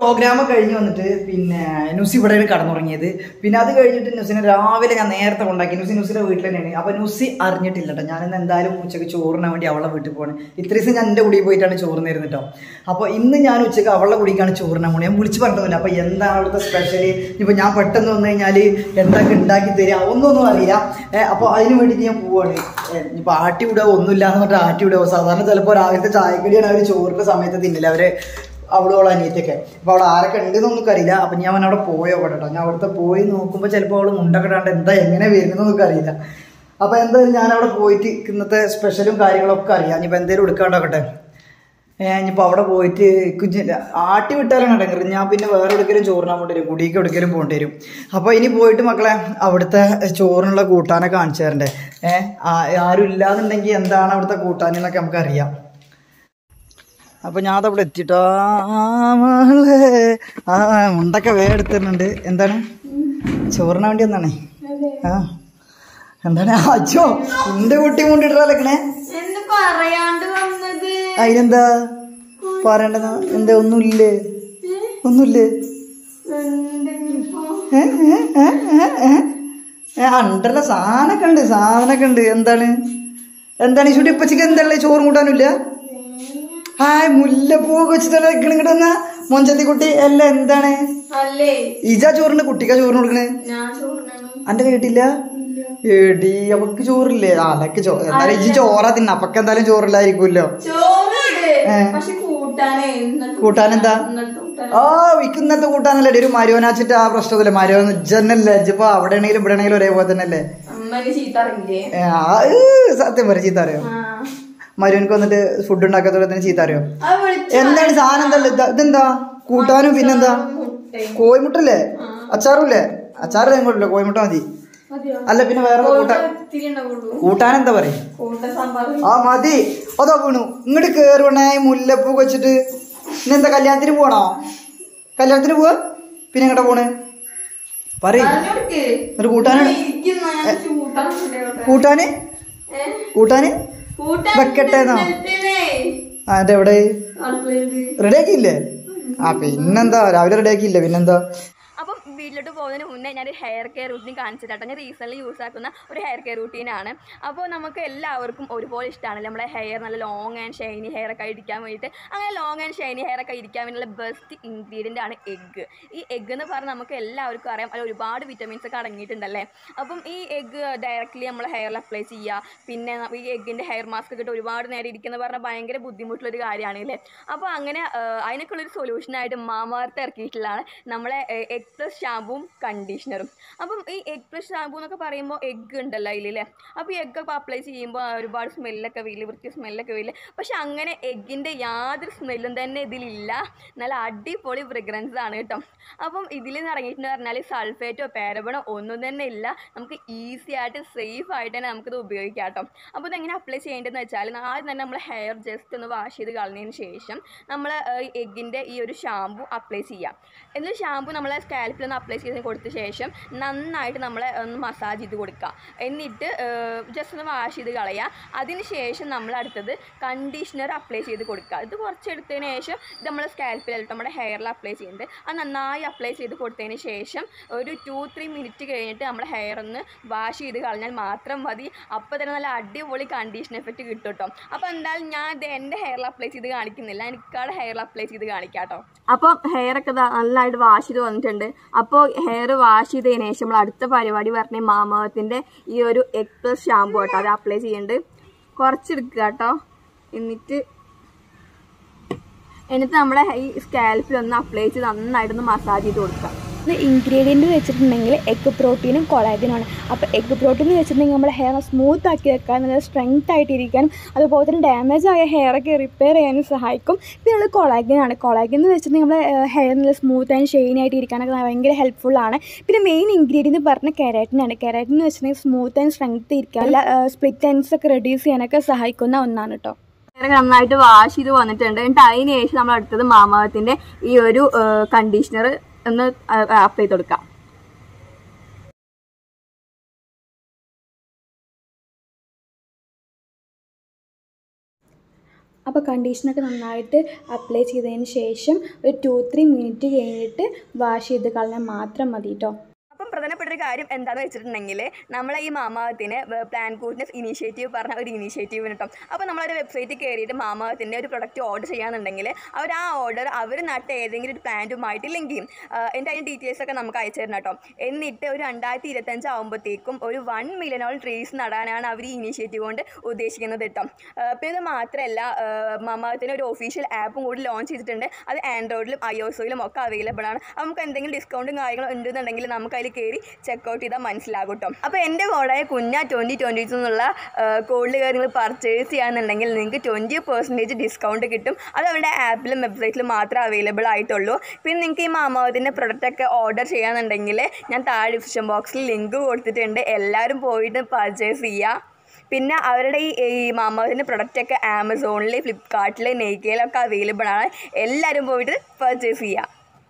Programme കഴിഞ്ഞ് വന്നിട്ട് പിന്നെ നുസി ഇവിടെയാണ് കടന്നുറങ്ങിയത് പിന്നെ അത് കഴിഞ്ഞിട്ട് നുസിനെ രാവിലെ ഞാൻ നേരത്തെ കൊണ്ടാക്കി നുസി നുസിയുടെ വീട്ടിൽ തന്നെയാണ് അപ്പൊ നുസി അറിഞ്ഞിട്ടില്ല കേട്ടോ ഞാനിന്ന് എന്തായാലും ഉച്ചയ്ക്ക് ചോറിനാൻ വേണ്ടി അവളെ വീട്ടിൽ പോകണം ഇത്ര ദിവസം ഞാൻ എൻ്റെ കുടി പോയിട്ടാണ് ചോറ് നേരുന്നത് കേട്ടോ അപ്പോൾ ഇന്ന് ഞാൻ ഉച്ചയ്ക്ക് അവളുടെ കുടിക്കാണ് ചോറിനാൻ പോണത് ഞാൻ വിളിച്ച് പറഞ്ഞില്ല അപ്പോൾ എന്താണ് അവിടുത്തെ സ്പെഷ്യൽ ഇപ്പോൾ ഞാൻ പെട്ടെന്ന് വന്നു കഴിഞ്ഞാൽ എന്തൊക്കെ ഉണ്ടാക്കി തരിക ഒന്നൊന്നും അറിയില്ല അപ്പോൾ അതിന് വേണ്ടിയിട്ട് ഞാൻ പോവാണ് ഇപ്പോൾ ആട്ടി വിടുക ഒന്നുമില്ല എന്ന് പറഞ്ഞിട്ട് ആട്ടി വിടുക സാധാരണ ചിലപ്പോൾ രാവിലത്തെ ചായക്കടിയാണ് അവർ ചോറിൻ്റെ സമയത്ത് തിന്നില്ല അവര് അവളോളം അനിയത്തൊക്കെ അപ്പൊ അവിടെ ആരൊക്കെ ഉണ്ടെന്നൊന്നും അറിയില്ല അപ്പൊ ഞാൻ അവിടെ പോയോ കേട്ടോ ഞാൻ അവിടുത്തെ പോയി നോക്കുമ്പോൾ ചിലപ്പോൾ അവള് മുണ്ടൊക്കെ ഇടാണ്ട് എന്താ എങ്ങനെ വരുന്നതെന്നൊക്കെ അറിയില്ല അപ്പൊ എന്തായാലും ഞാൻ അവിടെ പോയിട്ട് ഇന്നത്തെ സ്പെഷ്യലും കാര്യങ്ങളൊക്കെ അറിയാം ഇനിയിപ്പോൾ എന്തെങ്കിലും എടുക്കാണ്ടോക്കട്ടെ ഏഹ് ഇനിയിപ്പോൾ അവിടെ പോയിട്ട് കുഞ്ഞ് ആട്ടി വിട്ടാലാണ് ഇടങ്ങറ് ഞാൻ പിന്നെ വേറെ എവിടേക്കെങ്കിലും ചോറിനാൻ പോണ്ടി വരും കുടിക്ക് എവിടേക്കെങ്കിലും പോകേണ്ടി വരും അപ്പോൾ ഇനി പോയിട്ട് മക്കളെ അവിടുത്തെ ചോറിനുള്ള കൂട്ടാനെ കാണിച്ചു തരണ്ടേ ഏഹ് ആരും ഇല്ലാന്നുണ്ടെങ്കിൽ എന്താണ് അവിടുത്തെ കൂട്ടാൻ എന്നൊക്കെ നമുക്ക് അറിയാം അപ്പൊ ഞാൻ അതവിടെ എത്തിട്ടോ ആ മുണ്ടൊക്കെ വേ എടുത്തിട്ടുണ്ട് എന്താണ് ചോറിന് വേണ്ടി ഒന്നാണേ ആ എന്താണ് അച്ഛോ എന്റെ കുട്ടി മുണ്ടിട്ടാലേ എന്ത് പറയാണ്ട് വന്നത് അതിനെന്താ പറയണ്ടെന്ന് എന്താ ഒന്നുമില്ലേ ഒന്നുമില്ലേ എന്തെങ്കിലും ഏ, ഏ, ഏ, ഏ, ഏ? ഏ, ഉണ്ടല്ലോ സാധനമൊക്കെ ഉണ്ട് സാധനമൊക്കെ ഉണ്ട് എന്താണ് എന്താണ് ഈ ചുട്ടി ഇപ്പച്ചിക്ക് എന്തല്ലേ ചോറും കൂട്ടാനില്ല ഹായ് മുല്ലപ്പൂ വെച്ചിട്ടല്ലേ ഇങ്ങോട്ട് വന്ന മൊഞ്ചത്തി കുട്ടി എല്ലാം എന്താണ് അല്ലേ ഇജാ ചോറിന് കുട്ടിക്കാ ചോറിന് കൊടുക്കണേ ഞാൻ ചോറിനാണ് അന്റെ കേട്ടില്ല എടി അവക്ക് ചോറില്ലേ ആ അലക്ക് ചോ എന്തായാലും ഇജി ചോറാ തിന്ന അപ്പൊക്കെ എന്തായാലും ചോറില്ലായിരിക്കുമല്ലോ ചോറുണ്ട് ഏ. പക്ഷെ കൂട്ടാനേ ഇന്നത്തെ കൂട്ടാനെന്താ ഇന്നത്തെ കൂട്ടാൻ ആ ഇന്നത്തെ കൂട്ടാനല്ലേ ഒരു മരുവനാച്ചിട്ട് ആ പ്രശ്നത്തില്ല മരുവൻ ഇജ്ജന്നല്ലേ ഇജ്ജിപ്പോ അവിടെ ആണെങ്കിലും ഇവിടെ ആണെങ്കിലും ഒരേപോലെ തന്നെ അല്ലേ അമ്മന് ചീത്ത അറിയില്ലേ ഏ, ആ, ഏ, സത്യം പറ ചീത്ത അറിയോ ആ മരുവനക്ക് വന്നിട്ട് ഫുഡ് ഉണ്ടാക്കാത്തോടെ തന്നെ ചീത്ത അറിയോ അത് വിളിച്ചു എന്താണ് സാധനം എന്താ ഇതാ- ഇതെന്താ കൂട്ടാനും പിന്നെന്താ മുട്ടയും കോഴിമുട്ടല്ലേ അച്ചാറുമില്ലേ അച്ചാറ് തെങ്ങോട്ടില്ല കോഴിമുട്ട മതി മതിയോ അല്ല പിന്നെ വേറെ കൂട്ടാൻ ഇത്തിരി ഉണ്ടാവുള്ളൂ കൂട്ടാൻ എന്താ പറയും കൂട്ട സാമ്പാർ ആ മതി അതാ വീണു ഇങ്ങോട്ട് കേറുവണേ മുല്ലപ്പൂ വെച്ചിട്ട് ഇന്നെന്താ കല്യാണത്തിന് പോണോ കല്യാണത്തിന് പോവാ പിന്നെ എങ്ങോട്ടാ പോണ് പറയും പറഞ്ഞോടുക്ക് എന്നിട്ട് കൂട്ടാനാണ് ഇരിക്കുന്ന ഞാൻ കൂട്ടാൻ കൊണ്ടുവരട്ടെ. കൂട്ടാന് ഏ? കൂട്ടാന് കൂട്ടാൻ വെക്കട്ടേന്നോ? ഇന്നലത്തേനെ. ആ എന്റെ എവിടെ അടുക്കളയില്. റെഡി ആക്കിയില്ലേ ആ പിന്നെന്താ രാവിലെ റെഡി ആക്കിയില്ലേ പിന്നെന്താ അപ്പം വീട്ടിലോട്ട് പോകുന്നതിന് മുന്നേ ഞാൻ ഹെയർ കെയർ റൂട്ടീൻ കാണിച്ചു തരാം ഞാൻ റീസെൻ്റ്ലി യൂസ് ആക്കുന്ന ഒരു ഹെയർ കെയർ റൂട്ടീനാണ് അപ്പോൾ നമുക്ക് എല്ലാവർക്കും ഒരുപോലെ ഇഷ്ടമാണ് നമ്മുടെ ഹെയർ നല്ല ലോങ് ആൻഡ് ഷൈനി ഹെയർ ഒക്കെ ഇരിക്കാൻ വേണ്ടിയിട്ട് അങ്ങനെ ലോങ് ആൻഡ് ഷൈനി ഹെയർ ഒക്കെ ഇരിക്കാൻ വേണ്ടിയുള്ള ബെസ്റ്റ് ഇൻഗ്രീഡിയൻ്റ് ആണ് എഗ്ഗ് ഈ എഗ്ഗ് എന്ന് പറഞ്ഞാൽ നമുക്ക് എല്ലാവർക്കും അറിയാം അതിൽ ഒരുപാട് വിറ്റമിൻസ് ഒക്കെ അടങ്ങിയിട്ടുണ്ടല്ലേ അപ്പം ഈ എഗ്ഗ് ഡയറക്റ്റ്ലി നമ്മൾ ഹെയറിൽ അപ്ലൈ ചെയ്യുക പിന്നെ ഈ എഗ്ഗിൻ്റെ ഹെയർ മാസ്ക് കിട്ടും ഒരുപാട് നേരം ഇരിക്കുന്ന പറഞ്ഞാൽ ഭയങ്കര ബുദ്ധിമുട്ടുള്ളൊരു കാര്യമാണ് അല്ലേ അപ്പോൾ അങ്ങനെ അതിനൊക്കെയുള്ളൊരു സൊല്യൂഷനായിട്ട് മാമാർത്ത് ഇറക്കിയിട്ടുള്ളതാണ് നമ്മളെ എഗ് പ്ലസ് ഷാമ്പുവും കണ്ടീഷണറും അപ്പം ഈ എഗ് പ്ലസ് ഷാമ്പൂ എന്നൊക്കെ പറയുമ്പോൾ എഗ്ഗ് ഉണ്ടല്ലോ അതിലല്ലേ അപ്പോൾ ഈ എഗ്ഗ് ഒക്കെ അപ്ലൈ ചെയ്യുമ്പോൾ ഒരുപാട് സ്മെല്ലൊക്കെ വരില്ല വൃത്തി സ്മെല്ലൊക്കെ വരില്ല പക്ഷെ അങ്ങനെ എഗ്ഗിൻ്റെ യാതൊരു സ്മെല്ലും തന്നെ ഇതിലില്ല നല്ല അടിപൊളി ഫ്രഗ്രൻസ് ആണ് കേട്ടോ അപ്പം ഇതിൽ നിന്ന് ഇറങ്ങിയിട്ടെന്ന് പറഞ്ഞാൽ സൾഫേറ്റോ പാരബണോ ഒന്നും തന്നെ ഇല്ല നമുക്ക് ഈസി ആയിട്ട് സേഫ് ആയിട്ട് തന്നെ നമുക്കിത് ഉപയോഗിക്കാം കേട്ടോ അപ്പോൾ ഇതെങ്ങനെ അപ്ലൈ ചെയ്യേണ്ടതെന്ന് വെച്ചാൽ ആദ്യം തന്നെ നമ്മൾ ഹെയർ ജസ്റ്റ് ഒന്ന് വാഷ് ചെയ്ത് കളഞ്ഞതിന് ശേഷം നമ്മൾ ഈ എഗ്ഗിൻ്റെ ഈ ഒരു ഷാമ്പു അപ്ലൈ ചെയ്യാം എന്നിട്ട് ഷാമ്പു നമ്മളെ സ്കാൽപ്പിൽ ഒന്ന് അപ്ലൈ ചെയ്ത് കൊടുത്ത ശേഷം നന്നായിട്ട് നമ്മളെ ഒന്ന് മസാജ് ചെയ്ത് കൊടുക്കുക എന്നിട്ട് ജസ്റ്റ് ഒന്ന് വാഷ് ചെയ്ത് കളയുക അതിന് ശേഷം നമ്മൾ അടുത്തത് കണ്ടീഷണർ അപ്ലൈ ചെയ്ത് കൊടുക്കുക ഇത് കുറച്ച് എടുത്തതിന് ശേഷം ഇത് നമ്മൾ സ്കാൽപ്പിലായിട്ട് നമ്മുടെ ഹെയറിൽ അപ്ലൈ ചെയ്യുന്നത് അത് നന്നായി അപ്ലൈ ചെയ്ത് കൊടുത്തതിന് ശേഷം ഒരു ടു ത്രീ മിനിറ്റ് കഴിഞ്ഞിട്ട് നമ്മുടെ ഹെയർ ഒന്ന് വാഷ് ചെയ്ത് കളഞ്ഞാൽ മാത്രം മതി അപ്പോൾ തന്നെ നല്ല അടിപൊളി കണ്ടീഷൻ എഫക്റ്റ് കിട്ടും കേട്ടോ അപ്പോൾ എന്തായാലും ഞാൻ ഇത് എൻ്റെ ഹെയറിൽ അപ്ലൈ ചെയ്ത് കാണിക്കുന്നില്ല എനിക്കാടെ ഹെയറിൽ അപ്ലൈ ചെയ്ത് കാണിക്കാം കേട്ടോ അപ്പോൾ ഹെയർ ഒക്കെ ദാ നല്ലതായിട്ട് വാഷ് ചെയ്ത് വന്നിട്ടുണ്ട് അപ്പോൾ ഹെയർ വാഷ് ചെയ്തതിന് ശേഷം നമ്മൾ അടുത്ത പരിപാടി പറഞ്ഞ മാമകത്തിൻ്റെ ഈ ഒരു എഗ് പ്ലസ് ഷാമ്പു കേട്ടോ അത് അപ്ലൈ ചെയ്യുന്നുണ്ട് കുറച്ചെടുക്കുക കേട്ടോ എന്നിട്ട് എന്നിട്ട് നമ്മളെ ഈ സ്കാൽപ്പിൽ ഒന്ന് അപ്ലൈ ചെയ്ത് നന്നായിട്ടൊന്ന് മസാജ് ചെയ്ത് കൊടുക്കുക ഇൻഗ്രീഡിയൻറ്റ് വെച്ചിട്ടുണ്ടെങ്കിൽ എഗ് പ്രോട്ടീനും കൊളാജനുമാണ് അപ്പോൾ എഗ് പ്രോട്ടീൻ വെച്ചിട്ടുണ്ടെങ്കിൽ നമ്മുടെ ഹെയർ സ്മൂത്ത് ആക്കി വെക്കാൻ നല്ല സ്ട്രെങ്ത് ആയിട്ടിരിക്കാനും അതുപോലെ തന്നെ ഡാമേജ് ആയ ഹെയറൊക്കെ റിപ്പയർ ചെയ്യാനും സഹായിക്കും പിന്നെ ഉള്ളത് കൊളാജനാണ് കൊളാജൻ എന്ന് വെച്ചിട്ടുണ്ടെങ്കിൽ നമ്മുടെ ഹെയർ നല്ല സ്മൂത്ത് ആൻഡ് ഷെയിൻ ആയിട്ട് ഇരിക്കാനൊക്കെ ഭയങ്കര ഹെൽപ്ഫുൾ ആണ് പിന്നെ മെയിൻ ഇൻഗ്രീഡിയൻറ്റ് പറഞ്ഞ കെരാറ്റിനാണ് കെരാറ്റിൻ എന്ന് വെച്ചിട്ടുണ്ടെങ്കിൽ സ്മൂത്ത് ആൻഡ് സ്ട്രെങ്ത് ഇരിക്കാൻ സ്പ്ലിറ്റ് എൻഡ്സ് ഒക്കെ റെഡ്യൂസ് ചെയ്യാനൊക്കെ സഹായിക്കുന്ന ഒന്നാണ് കേട്ടോ ഹെയർ നന്നായിട്ട് വാഷ് ചെയ്ത് വന്നിട്ടുണ്ട് എന്നിട്ട് അതിന് ശേഷം നമ്മൾ അടുത്തത് മാമകത്തിൻ്റെ ഈ ഒരു കണ്ടീഷണർ ഒന്ന് അപ്ലൈ ചെയ്ത് കൊടുക്കാം അപ്പോൾ കണ്ടീഷനൊക്കെ നന്നായിട്ട് അപ്ലൈ ചെയ്തതിന് ശേഷം ഒരു ടു ത്രീ മിനിറ്റ് കഴിഞ്ഞിട്ട് വാഷ് ചെയ്ത് കളഞ്ഞാൽ മാത്രം മതി കേട്ടോ അപ്പം പ്രധാനപ്പെട്ട ഒരു കാര്യം എന്താണെന്ന് വെച്ചിട്ടുണ്ടെങ്കിൽ നമ്മളെ ഈ മാമാകത്തിന് പ്ലാൻ കൂട്ടിനസ് ഇനീഷ്യേറ്റീവ് പറഞ്ഞ ഒരു ഇനീഷ്യേറ്റീവ് കിട്ടും അപ്പോൾ നമ്മളൊരു വെബ്സൈറ്റിൽ കയറിയിട്ട് മാമാകത്തിൻ്റെ ഒരു പ്രൊഡക്റ്റ് ഓർഡർ ചെയ്യാന്നുണ്ടെങ്കിൽ അവർ ആ ഓർഡർ അവർ നട്ട ഏതെങ്കിലും ഒരു പ്ലാന്റുമായിട്ട് ലിങ്ക് ചെയ്യും ആഹ് എൻ്റെ അതിൻ്റെ ഡീറ്റെയിൽസ് ഒക്കെ നമുക്ക് അയച്ചു തരണം കേട്ടോ എന്നിട്ട് ഒരു രണ്ടായിരത്തി ഇരുപത്തഞ്ച് ആകുമ്പോഴത്തേക്കും ഒരു വൺ മില്യണോളം ട്രീസ് നടാനാണ് അവർ ഈ ഇനീഷ്യേറ്റീവ് കൊണ്ട് ഉദ്ദേശിക്കുന്നത് കേട്ടോ ആഹ് പിന്നെ ഇത് മാത്രമല്ല മാമാകത്തിന് ഒരു ഒഫീഷ്യൽ ആപ്പും കൂടി ലോഞ്ച് ചെയ്തിട്ടുണ്ട് അത് ആൻഡ്രോയിഡിലും ഐ ഒസിലും ഒക്കെ അവൈലബിൾ ആണ് അപ്പോൾ നമുക്ക് എന്തെങ്കിലും ഡിസ്കൗണ്ടും കാര്യങ്ങളും ഉണ്ടെന്നുണ്ടെങ്കിൽ നമുക്ക് അതിൽ കയറി ചെക്കൗട്ട് ചെയ്താൽ മനസ്സിലാകും കേട്ടോ അപ്പോൾ എൻ്റെ കോഡായ കുഞ്ഞ ട്വൻറ്റി ട്വൻറ്റി എന്നുള്ള കോഡിൽ കയറി നിങ്ങൾ പർച്ചേസ് ചെയ്യാന്നുണ്ടെങ്കിൽ നിങ്ങൾക്ക് ട്വൻറ്റി പെർസെൻറ്റേജ് ഡിസ്കൗണ്ട് കിട്ടും അത് അവരുടെ ആപ്പിലും വെബ്സൈറ്റിലും മാത്രമേ അവൈലബിൾ ആയിട്ടുള്ളൂ പിന്നെ നിങ്ങൾക്ക് ഈ മാമാവത്തിൻ്റെ പ്രൊഡക്റ്റൊക്കെ ഓർഡർ ചെയ്യാന്നുണ്ടെങ്കിൽ ഞാൻ താഴെ ഡിസ്ക്രിപ്ഷൻ ബോക്സിൽ ലിങ്ക് കൊടുത്തിട്ടുണ്ട് എല്ലാവരും പോയിട്ട് പർച്ചേസ് ചെയ്യുക പിന്നെ അവരുടെ ഈ ഈ മാമാവിൻ്റെ പ്രൊഡക്റ്റൊക്കെ ആമസോണിൽ ഫ്ലിപ്കാർട്ടിൽ നെയ്ക്കയിലൊക്കെ അവൈലബിൾ ആണ് എല്ലാവരും പോയിട്ട് പർച്ചേസ് ചെയ്യുക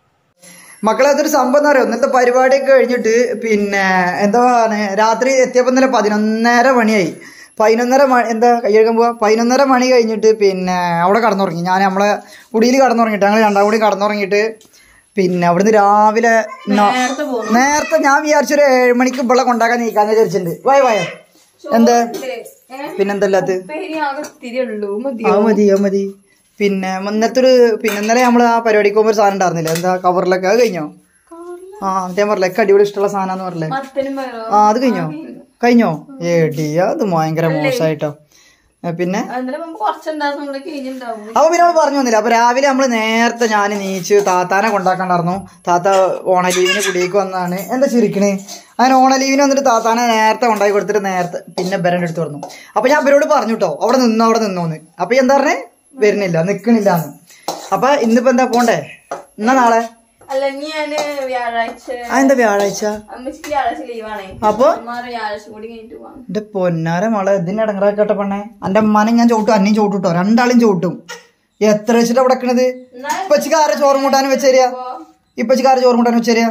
മക്കളെ അതൊരു സംഭവം എന്ന് പറയുക ഇന്നത്തെ പരിപാടിയൊക്കെ കഴിഞ്ഞിട്ട് പിന്നെ എന്താ പറയുക രാത്രി എത്തിയപ്പോൾ ഇന്നലെ പതിനൊന്നര മണിയായി പതിനൊന്നര മണി എന്താ കയ്യെഴുക്കാൻ പോവാ പതിനൊന്നര മണി കഴിഞ്ഞിട്ട് പിന്നെ അവിടെ കടന്നുറങ്ങി ഞാൻ നമ്മളെ കുടിയിൽ കടന്നുറങ്ങിയിട്ട് ഞങ്ങൾ രണ്ടാം കൂടി കടന്നുറങ്ങിയിട്ട് പിന്നെ അവിടുന്ന് രാവിലെ ന- നേരത്തെ ഞാൻ വിചാരിച്ചൊരു ഏഴ് മണിക്ക് ഇവിടെ കൊണ്ടാക്കാൻ നീക്കാന്ന് വിചാരിച്ചിട്ടുണ്ട് വായ വായ എന്താ പിന്നെന്തല്ലാത്ത പേര് ആകെ ഇത്തിരി ഉള്ളൂ മതി ആ മതി ആ മതി പിന്നെ ഇന്നത്തെ ഒരു പിന്നെ ഇന്നലെ നമ്മൾ ആ പരിപാടിക്ക് പോകുമ്പോൾ ഒരു സാധനം ഉണ്ടായിരുന്നില്ല എന്താ കവറിലൊക്കെ അത് കഴിഞ്ഞോ ആ ഞാൻ പറഞ്ഞില്ലേ ഒക്കെ അടിപൊളി ഇഷ്ടമുള്ള സാധനം പറഞ്ഞില്ലേ മത്തനും പയറോ ആ അത് കഴിഞ്ഞോ കഴിഞ്ഞോ ഏടി അത് ഭയങ്കര മോശമായിട്ടോ ഏ, പിന്നെ അന്നേരം നമുക്ക് കുറച്ചുണ്ടാകും നമ്മള് കഴിഞ്ഞിണ്ടാവും അപ്പൊ പിന്നെ അവള് പറഞ്ഞു വന്നില്ല അപ്പൊ രാവിലെ നമ്മള് നേരത്തെ ഞാൻ നീച്ച് താത്താനെ കൊണ്ടാക്കണ്ടായിരുന്നു താത്ത ഓണ ലീവിന് കുടിയേക്ക് വന്നതാണ് എന്താ ചിരിക്കണേ അങ്ങനെ ഓണ ലീവിന് വന്നിട്ട് താത്താനെ നേരത്തെ കൊണ്ടാക്കി കൊടുത്തിട്ട് നേരത്തെ പിന്നെ ബരൻ്റെ അടുത്ത് പറഞ്ഞു അപ്പൊ ഞാൻ അവരോട് പറഞ്ഞു കേട്ടോ അവിടെ നിന്നോ അവിടെ നിന്നോന്ന് അപ്പൊ ഈ എന്താ പറഞ്ഞേ വരുന്നില്ല നിക്കണില്ല എന്ന് അപ്പൊ ഇന്നിപ്പോ എന്താ പോണ്ടേ എന്നാ നാളെ അല്ല ഇനി ഞാന് വ്യാഴാഴ്ച ആ എന്താ വ്യാഴാഴ്ച അമ്മച്ചിക്ക് വ്യാഴാഴ്ച ലീവാണേ അപ്പൊ അമ്മാറ് വ്യാഴാഴ്ച കൂടി കഴിഞ്ഞിട്ട് പോവാം എന്റെ പൊന്നാര മോളെ ഇതിന് ഇടങ്ങറാക്കട്ടെ പെണ്ണേ എന്റെ അമ്മാനെ ഞാൻ ചോട്ടും അന്നയും ചോട്ടുട്ടോ രണ്ടാളും ചോട്ടും എത്ര വെച്ചിട്ടാ അവിടെ വെക്കണത് ഇപ്പച്ചിക്ക് ആരെ ചോറും കൂട്ടാനും വെച്ചേരിയ ഇപ്പച്ചിക്ക് ആരെ ചോറും കൂട്ടാനും വെച്ചേരിയ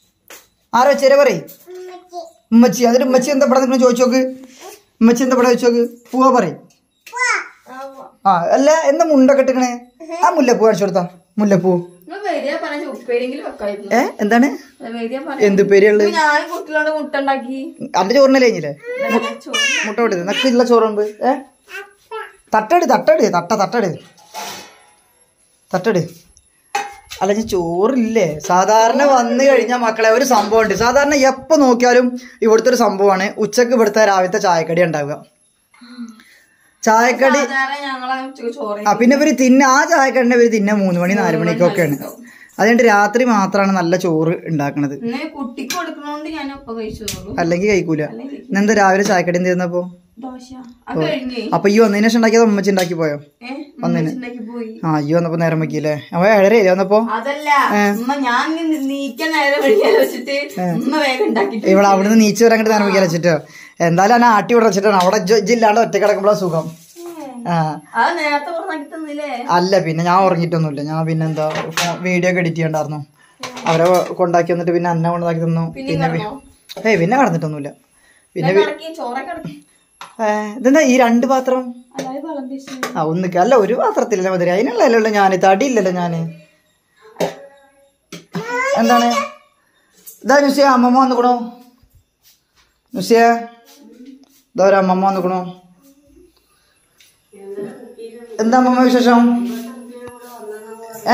ആരെ വെച്ചേരിയ പറയ് ഉമ്മച്ചി അതിന് ഉമ്മച്ചി എന്താ ഇവിടെ നിൽക്കണം ചോദിച്ചു നോക്ക് ഉമ്മച്ചി എന്താ ഇവിടെ വെച്ച് നോക്ക് പൂവാ പറയ് ആ അല്ല എന്താ മുണ്ടൊക്കെ ഇട്ടിക്കണേ ആ മുല്ലപ്പൂ കാണിച്ചു കൊടുത്താ മുല്ലപ്പൂ നിങ്ങൾ വരിക പറഞ്ഞ ഉപ്പേരെങ്കിലും വെക്കായിരുന്നു ഏ എന്താണ് വരിക പറഞ്ഞ എന്ത് പേരുള്ളത് ഞാൻ കുട്ടികളോട് മുട്ട ഉണ്ടാക്കി അന്റെ ചോറിനല്ലേ കഴിഞ്ഞില്ലേ മുട്ട കൊടുത്തത് നക്കില്ല ചോറുമ്പ് ഏ തട്ടട് തട്ടട് തട്ട തട്ടട് തട്ടട് അല്ല ഞാൻ ചോറില്ലേ സാധാരണ വന്നു കഴിഞ്ഞാൽ മക്കളെ ഒരു സംഭവം ഉണ്ട് സാധാരണ എപ്പോൾ നോക്കിയാലും ഇവിടുത്തെ ഒരു സംഭവമാണ് ഉച്ചക്ക് ഇവിടുത്തെ രാവിലത്തെ ചായക്കടി ഉണ്ടാവുക ചായക്കടി സാധാരണ ഞങ്ങളെ ഉച്ചക്ക് ചോറ് ആ പിന്നെ ഇവര് തിന്ന ആ ചായക്കടിന്റെ ഇവര് തിന്ന മൂന്ന് മണി നാല് മണിക്കൊക്കെയാണ് അതുകൊണ്ട് രാത്രി മാത്രമാണ് നല്ല ചോറ് ഉണ്ടാക്കണത് ഇന്ന് കുട്ടിക്ക് കൊടുക്കണോണ്ട് ഞാൻ ഒപ്പം കഴിച്ചോളൂ അല്ലെങ്കിൽ കഴിക്കൂല ഇന്നെന്താ രാവിലെ ചായക്കടി എന്ത് ചെയ്യുന്നപ്പോ ദോശ അത് കഴിഞ്ഞേ അപ്പൊ ഈ വന്നതിന് ശേഷം ഉണ്ടാക്കിയത് ഉമ്മച്ചി ഉണ്ടാക്കി പോയോ ഏഹ് ഉണ്ടാക്കി പോയി ആ ഈ വന്നപ്പോ നേരം വെക്കില്ലേ അവ ഏഴരയില്ലേ വന്നപ്പോ അതല്ല ഉമ്മ ഞാൻ ഇനി നീക്കാൻ നേരം വഴിയാ വെച്ചിട്ട് ഉമ്മ വേഗം ഉണ്ടാക്കിട്ട് ഇവിടെ അവിടുന്ന് നീച്ച് വരാൻ നേരം വെക്കില്ല വെച്ചിട്ടോ എന്തായാലും എന്നെ ആട്ടി വിട വെച്ചിട്ടാണ് അവിടെ ഇജ്ജ് ഇജ്ജില്ലാണ്ട് ഒറ്റ കിടക്കുമ്പോഴാ സുഖം ആ അത് നേരത്തെ പറഞ്ഞാക്കി തന്നില്ലേ അല്ല പിന്നെ ഞാൻ ഉറങ്ങിയിട്ടൊന്നുമില്ല ഞാൻ പിന്നെ എന്താ വീഡിയോ ഒക്കെ എഡിറ്റ് ചെയ്യണ്ടായിരുന്നു അവരെ കൊണ്ടാക്കി വന്നിട്ട് പിന്നെ അന്നെ കൊണ്ടാക്കി തന്നു പിന്നെ വി- ഏയ് പിന്നെ കടന്നിട്ടൊന്നുമില്ല പിന്നെ വി- കിടക്കി ചോറൊക്കെ കിടക്കി ഏ, ഇതെന്താ ഈ രണ്ട് പാത്രം അതായത് വിളമ്പി ആ ഒന്നിക്ക അല്ല ഒരു പാത്രത്തിലല്ലേ മതി അതിനുള്ളല്ലോ ഞാന് തടിയില്ലല്ലോ ഞാന് എന്താണ് ഇതാ നുസിയ അമ്മമ്മ വന്നിക്കണോ നുസിയ ഇതാ ഒരു അമ്മമ്മ വന്നിക്കണോ എന്താ അമ്മമ്മ വിശേഷം ഏ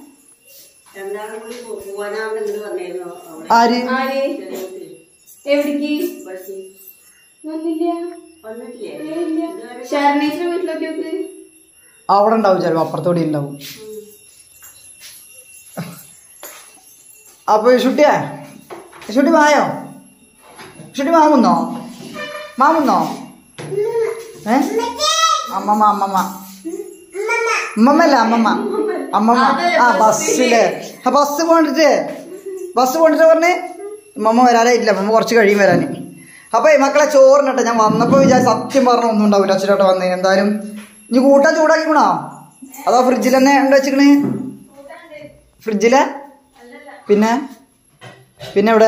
ആര് ആര് എവിടേക്ക് വന്നില്ല ഷാരണീച്ചിന്റെ വീട്ടിലൊക്കെ നോക്ക് അവിടെ ഉണ്ടാവും ചിലപ്പോ അപ്പുറത്തോടെ ഉണ്ടാവും അപ്പൊ ഷുട്ടിയാ ഷുട്ടി മായോ ഷുട്ടി മാമുന്നോ മാമുന്നോ ഏ അമ്മമ്മ അമ്മമ്മ അമ്മമ്മല്ല അമ്മമ്മ അമ്മമ്മ ആ ബസ്സില് ആ ബസ് പോണ്ടിട്ട് ബസ് പോണ്ടിട്ട് പറഞ്ഞ് അമ്മമ്മ വരാനേ ഇല്ല അമ്മമ്മ കുറച്ച് കഴിയും വരാന് അപ്പൊ ഈ മക്കളെ ചോറിനട്ടെ ഞാൻ വന്നപ്പോ വിചാരിച്ചു സത്യം പറഞ്ഞ ഒന്നും ഉണ്ടാവില്ല അച്ഛനോട്ട് വന്ന് എന്തായാലും ഇനി കൂട്ടാൻ ചൂടാക്കിക്കണോ അതോ ഫ്രിഡ്ജിൽ തന്നെ ഉണ്ട് വെച്ചിക്കണ് ഫ്രിഡ്ജിലെ പിന്നെ പിന്നെ എവിടെ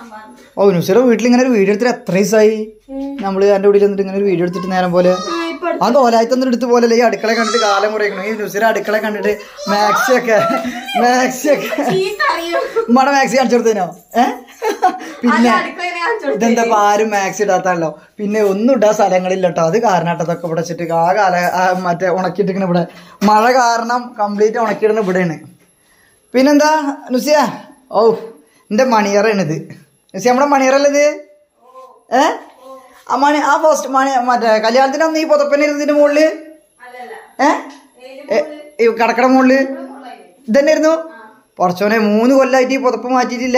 ഓ നുസിയുടെ വീട്ടിൽ ഇങ്ങനെ ഒരു വീഡിയോ എടുത്തിട്ട് എത്ര ദിവസമായി നമ്മള് എന്റെ വീട്ടിൽ വന്നിട്ട് ഇങ്ങനെ ഒരു വീഡിയോ എടുത്തിട്ട് നേരം പോലെ ആ ഇപ്പൊ ആ കോലായത്തൊന്നും എടുത്ത് പോലെ ഈ അടുക്കള കണ്ടിട്ട് കാലം കുറയ്ക്കണം ഈ നുസിര അടുക്കള കണ്ടിട്ട് മാക്സി ഒക്കെ മാക്സി ഒക്കെ ഉമ്മടെ മാക്സി കാണിച്ചു കൊടുത്തേനോ ഏ പിന്നെ ഇതെന്താ ഇപ്പൊ ആരും മാക്സി ഇടാത്താണല്ലോ പിന്നെ ഒന്നും ഇടാൻ സ്ഥലങ്ങളില്ല കേട്ടോ അത് കാരണാട്ടതൊക്കെ ഇവിടെ വെച്ചിട്ട് ആ കാല ആ മറ്റേ ഉണക്കിയിട്ടിങ്ങനെ ഇവിടെ മഴ കാരണം കംപ്ലീറ്റ് ഉണക്കിയിടുന്ന ഇവിടെയാണ് പിന്നെന്താ നുസിയ ഓ എന്റെ മണിയറാണിത് നുസിയ നമ്മുടെ മണിയറല്ലേ ഇത് ഏ ആ മണി ആ പോസ്റ്റ് മണി മറ്റേ കല്യാണത്തിന് അന്ന് ഈ പുതപ്പന്നെ ഇരുന്നതിന്റെ മുകളില് ഏ ഏ, ഈ കടക്കട മുകളില് ഇതന്നെയായിരുന്നു കുറച്ചോനെ മൂന്ന് കൊല്ലായിട്ട് ഈ പുതപ്പ് മാറ്റിയിട്ടില്ല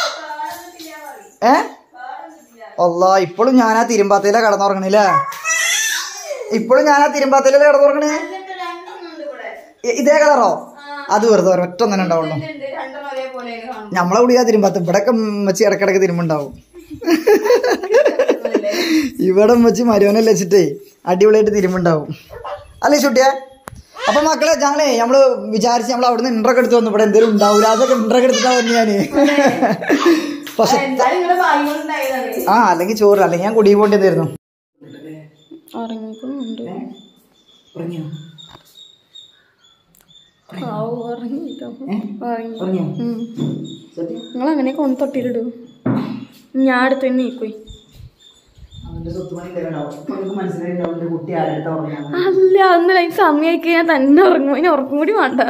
ഏ അല്ല ഇപ്പോഴും ഞാൻ ആ തിരുമ്പാത്തയില കടന്നുറങ്ങണില്ലേ ഇപ്പോഴും ഞാൻ ആ തിരുമ്പാത്തയില കടന്നുറങ്ങണേ ഇ- ഇതേ കളറോ അത് വെറുതെ ഒരൊറ്റ ഒന്നെ ഉണ്ടാവുള്ളൂ നമ്മളെ കുടിയാ തിരുമ്പാത്ത ഇവിടെയൊക്കെ വെച്ച് ഇടക്കിടക്ക് തിരുമ്പുണ്ടാവും ഇവിടെ വെച്ച് മരുവനല്ല വെച്ചിട്ടേ അടിപൊളിയായിട്ട് തിരുമ്പുണ്ടാവും അല്ലേ ചുട്ടിയെ അപ്പൊ മക്കളെ ഞങ്ങളെ നമ്മള് വിചാരിച്ച് നമ്മൾ അവിടുന്ന് ഇൻട്രൊക്കെ എടുത്ത് വന്നു ഇവിടെ എന്തെങ്കിലും ഉണ്ടാവൂല അതൊക്കെ ഇൻട്രൊക്കെ എടുത്തിട്ടാ വന്നു ഞാന് പക്ഷെ ആ അല്ലെങ്കിൽ ചോറ് അല്ലെങ്കിൽ ഞാൻ കുടി പോണ്ടിയതായിരുന്നു ഉറങ്ങിക്കുന്നുണ്ട് ഉറങ്ങിട്ടോ ഉറങ്ങി നിങ്ങൾ അങ്ങനെ കൊണ്ട് തൊട്ടിലിടൂ ഞാൻ അടുത്ത് തന്നെ നീക്കോയി കുട്ടി ആരെടുത്താ ഉറങ്ങാൻ അല്ല അന്ന് അതിന് സമയമായി കഴിഞ്ഞാൽ തന്നെ ഉറങ്ങും അതിന് ഉറക്കം കൂടി വേണ്ട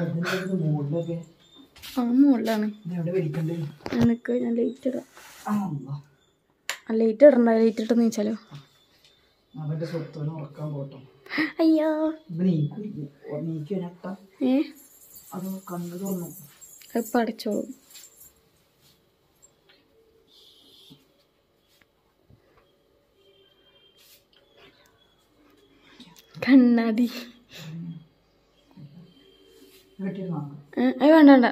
ആ മുകളിലാണ് എവിടെ വലിക്കണ്ടേ എനിക്ക് ഞാൻ ലേറ്റ് ഇടാം ആ അള്ളാ. ആ ലേറ്റ് ഇടണ്ട ലേറ്റ് ഇട്ടെന്ന് വെച്ചാലോ അവന്റെ സ്വത്തുവിനെ ഉറക്കാൻ പോട്ടോ അയ്യോ ഇപ്പൊ നീക്കു നീക്കോ ഞട്ട ഏ അത് കണ്ണു തുറന്നു അത് പഠിച്ചോളൂ കണ്ണാടി കേട്ടിരുന്നോ ഏ, അത് വേണ്ട വേണ്ട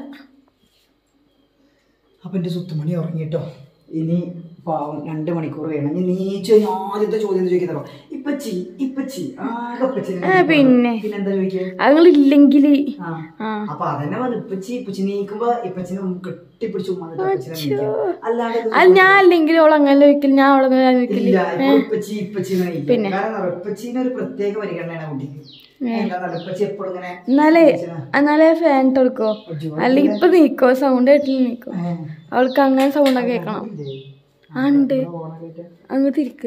അപ്പൊ എന്റെ സുത്തുമണി ഉറങ്ങിട്ടോ ഇനി പാവം രണ്ട് മണിക്കൂർ വേണം ഇനി നീച്ചു കഴിഞ്ഞാൽ ആദ്യത്തെ ചോദ്യം ചോദിക്കുന്നോ ഇപ്പച്ചി ഇപ്പച്ചി ആകെ ഇപ്പച്ചിനെ ആ, പിന്നെ. പിന്നെന്താ ചോദിക്കുക അതുങ്ങളില്ലെങ്കിൽ ആ ആ അപ്പൊ അതന്നെ പറഞ്ഞു ഇപ്പച്ചി ഇപ്പച്ചി നീക്കുമ്പോ ഇപ്പച്ചിനെ കെട്ടിപ്പിടിച്ച് ഉമ്മാന്നിട്ട് ഇപ്പച്ചിനെ നീക്കുക അല്ലാണ്ട് ഇത് അത് ഞാൻ അല്ലെങ്കിൽ അവൾ അങ്ങനെ ചോദിക്കില്ല ഞാൻ അവളെ അങ്ങനെ ചോദിക്കില്ല ഇല്ല ഇപ്പൊ ഇപ്പച്ചി ഇപ്പച്ചിനെ നീക്കുക കാരണം എന്താ ഇപ്പച്ചീനെ ഒരു പ്രത്യേക പരിഗണനയാണ് കുട്ടിക്ക് എന്താ ഇപ്പച്ചി എപ്പോഴും ഇങ്ങനെ എന്നാലേ എന്നാലേ ഫാൻ എടുക്കോ അല്ലെങ്കിൽ ഇപ്പൊ നീക്കോ സൗണ്ട് ആയിട്ടില്ല നീക്കോ അവൾക്ക് അങ്ങനെ സൗണ്ട് ഒക്കെ കേൾക്കണം ആ ഉണ്ട് അങ്ങോട്ട് ഇരിക്ക്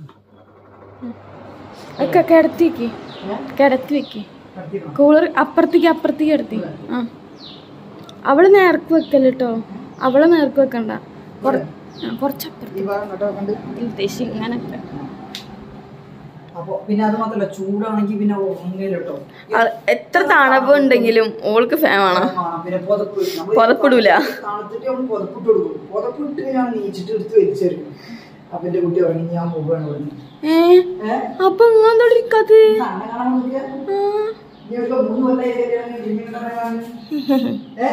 ഒക്കെ കിടത്തി വെക്ക് കിടത്തി വെക്ക് കൂളർ അപ്പുറത്തേക്ക് അപ്പുറത്തേക്ക് കിടത്തി ആ അവള് നേർക്ക് വെക്കല്ല കേട്ടോ അവളെ നേർക്ക് വെക്കണ്ട കുറ- ആ, കുറച്ചപ്പുറത്ത് ഈ ഭാഗം കേട്ടോ കണ്ട് ഉദ്ദേശിച്ച് ഇങ്ങനൊക്കെ അപ്പൊ പിന്നെ അത് മാത്രല്ല ചൂടാണെങ്കിൽ പിന്നെ ഉറങ്ങില്ലോ അത് എത്ര തണുപ്പ് ഉണ്ടെങ്കിലും ഓൾക്ക് ഫാൻ വേണം പിന്നെ പുതപ്പ് നമ്മള് പുതപ്പിടൂല. തണുത്തിട്ട് നമ്മൾ പുതപ്പിട്ട് കൊടുക്കും പുതപ്പിട്ട് ഞാൻ നീച്ചിട്ട് എടുത്ത് വലിച്ചെടുക്കും അപ്പൊ എന്റെ കുട്ടി ഉറങ്ങി ഞാൻ പോവുകയാണ് ഇവിടുന്ന് ഏ ഏഹ് അപ്പൊ ഇങ്ങനെ ഇരിക്കാത് കാണാൻ കാണാൻ നോക്കിയാ നീ ഒരു മൂന്ന് കൊല്ലായി കല്യാണം കഴിഞ്ഞ് ഇങ്ങനെ കാണാൻ. ഏ?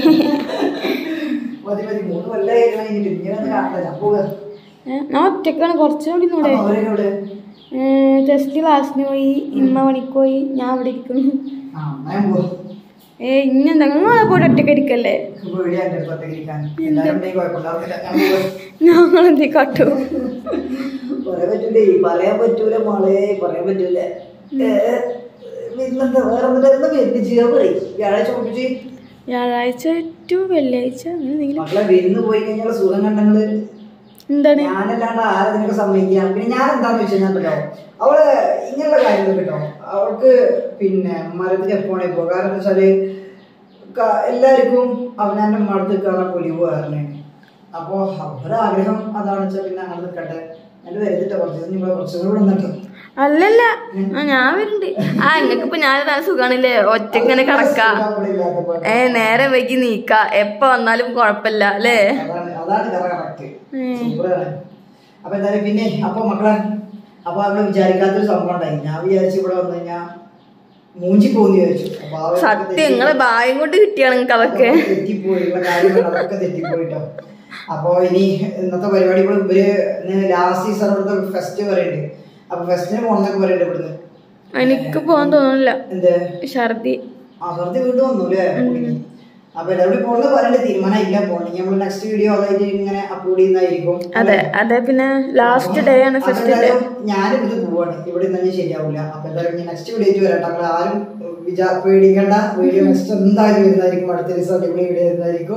മതി മതി മൂന്ന് കൊല്ലായി കല്യാണം കഴിഞ്ഞിട്ട് ഇങ്ങനെ ഒന്ന് കാണണ്ട ഞാൻ പോവുക ഞാൻ ഒറ്റക്കാണ് കുറച്ചുകൂടി കൂടെ അപ്പൊ അവരെന്നോട് ടെസ്റ്റ് ക്ലാസ്സിന് പോയി ഇമ്മ പണിക്ക് പോയി ഞാൻ അവിടെ ഇരിക്കുന്നു ആ എന്നാ ഞാൻ പോവാ ഏ ഇന്നെന്താ നിങ്ങളെ പോയിട്ട് ഒറ്റക്ക് ഇരിക്കല്ലേ പേടിയാ എന്റെ അടുത്ത് ഒറ്റയ്ക്ക് ഇരിക്കാൻ എല്ലാവരും ഉണ്ടെങ്കിൽ കുഴപ്പമുണ്ടാവില്ല ഞാൻ പോവാ ഞങ്ങൾ എന്തി കാട്ടു പറയാൻ പറ്റൂലേ പറയാൻ പറ്റൂല മോളെ പറയാൻ പറ്റൂല ഏ, പിന്നെന്താ വേറെ എന്താ വരുന്ന ചെയ്യാൻ പറയും വ്യാഴാഴ്ച കുട്ടിച്ച് വ്യാഴാഴ്ച ടു വെള്ളിയാഴ്ച അങ്ങനെ എന്തെങ്കിലും മക്കളെ വിരുന്ന് പോയി കഴിഞ്ഞാൽ സുഖം കണ്ടങ്ങള് എന്താണ് ഞാനല്ലാണ്ട് ആരതിനൊക്കെ സമ്മതിക്കാം പിന്നെ ഞാൻ എന്താന്ന് വെച്ച് കഴിഞ്ഞാൽ കേട്ടോ അവള് ഇങ്ങനെയുള്ള കാര്യങ്ങൾ കേട്ടോ അവൾക്ക് പിന്നെ മരത്തിന് എപ്പോഴേ പോകുക കാരണം എന്താ വെച്ചാല് ക- എല്ലാവർക്കും അവനാന്റെ മടുത്ത് നിൽക്കാനുള്ള പൊലിവ് കാരണമാണ് അപ്പോൾ അവരുടെ ആഗ്രഹം അതാണെന്ന് വെച്ചാൽ പിന്നെ അങ്ങനെ നിൽക്കട്ടെ എന്നിട്ട് വരുത്തിട്ട് കുറച്ച് ദിവസം ഇവിടെ കുറച്ചും കൂടെ നിന്നിട്ടോ അല്ലല്ല ആ ഞാൻ വരുന്നുണ്ട് ആ നിങ്ങൾക്ക് ഇപ്പൊ ഞാൻ താൻ സുഖാണില്ലേ ഒറ്റക്ക് ഇങ്ങനെ കിടക്കാ ഏ നേരെ വൈകി നീക്ക എപ്പ വന്നാലും കുഴപ്പമില്ല അല്ലേ അതാണ് അതാണ് കറ കറക്റ്റ് സൂപ്പറാണ് അപ്പൊ എന്തായാലും പിന്നെ അപ്പൊ മക്കളെ അപ്പൊ അവള് വിചാരിക്കാത്തൊരു സംഭവം ഉണ്ടായി ഞാൻ വിചാരിച്ചു ഇവിടെ വന്നു കഴിഞ്ഞാ മൂഞ്ചി പോകുന്നു വിചാരിച്ചു അപ്പൊ ആ ഒരു സത്യം നിങ്ങളെ ഭായം കൊണ്ട് കിട്ടിയാണ് നിങ്ങൾക്ക് അതൊക്കെ തെറ്റിപ്പോയിട്ടുള്ള കാര്യങ്ങൾ അതൊക്കെ തെറ്റിപ്പോയിട്ടോ അപ്പൊ ഇനി ഇന്നത്തെ പരിപാടി ഇവിടെ ഇവര് ലാസ്റ്റ് സീസൺ ഇവിടുത്തെ ഫെസ്റ്റ് പറയുന്നുണ്ട് അപ്പൊ ഫെസ്റ്റിന് പോകണമെന്നൊക്കെ പറയുന്നുണ്ട് ഇവിടുന്ന് എനിക്ക് പോകാൻ തോന്നുന്നില്ല എന്ത് ഛർദി ആ വെറുതെ വീണ്ടും വന്നു അല്ലേ കുടുങ്ങി അപ്പൊ എല്ലാവരും പോകുന്നത് പറഞ്ഞിട്ട് തീരുമാനം ഇല്ല പോകണമെങ്കിൽ നമ്മൾ നെക്സ്റ്റ് വീഡിയോ അതായത് ഇങ്ങനെ അപ്ലോഡ് ചെയ്യുന്നതായിരിക്കും അതെ അതെ പിന്നെ ലാസ്റ്റ് ഡേ ആണ് ഫസ്റ്റ് ഡേ അതെന്തായാലും ഞാനും ഇത് പോവാണ് ഇവിടെ തന്നെ ശരിയാവില്ല അപ്പൊ എന്തായാലും നെക്സ്റ്റ് വീഡിയോ വരട്ടെ നമ്മൾ ആരും വിചാ പേടിക്കേണ്ട വീഡിയോ നെക്സ്റ്റ് എന്തായാലും വരുന്നതായിരിക്കും അടുത്ത ദിവസം അടിപൊളി വീഡിയോ വരുന്നതായിരിക്കും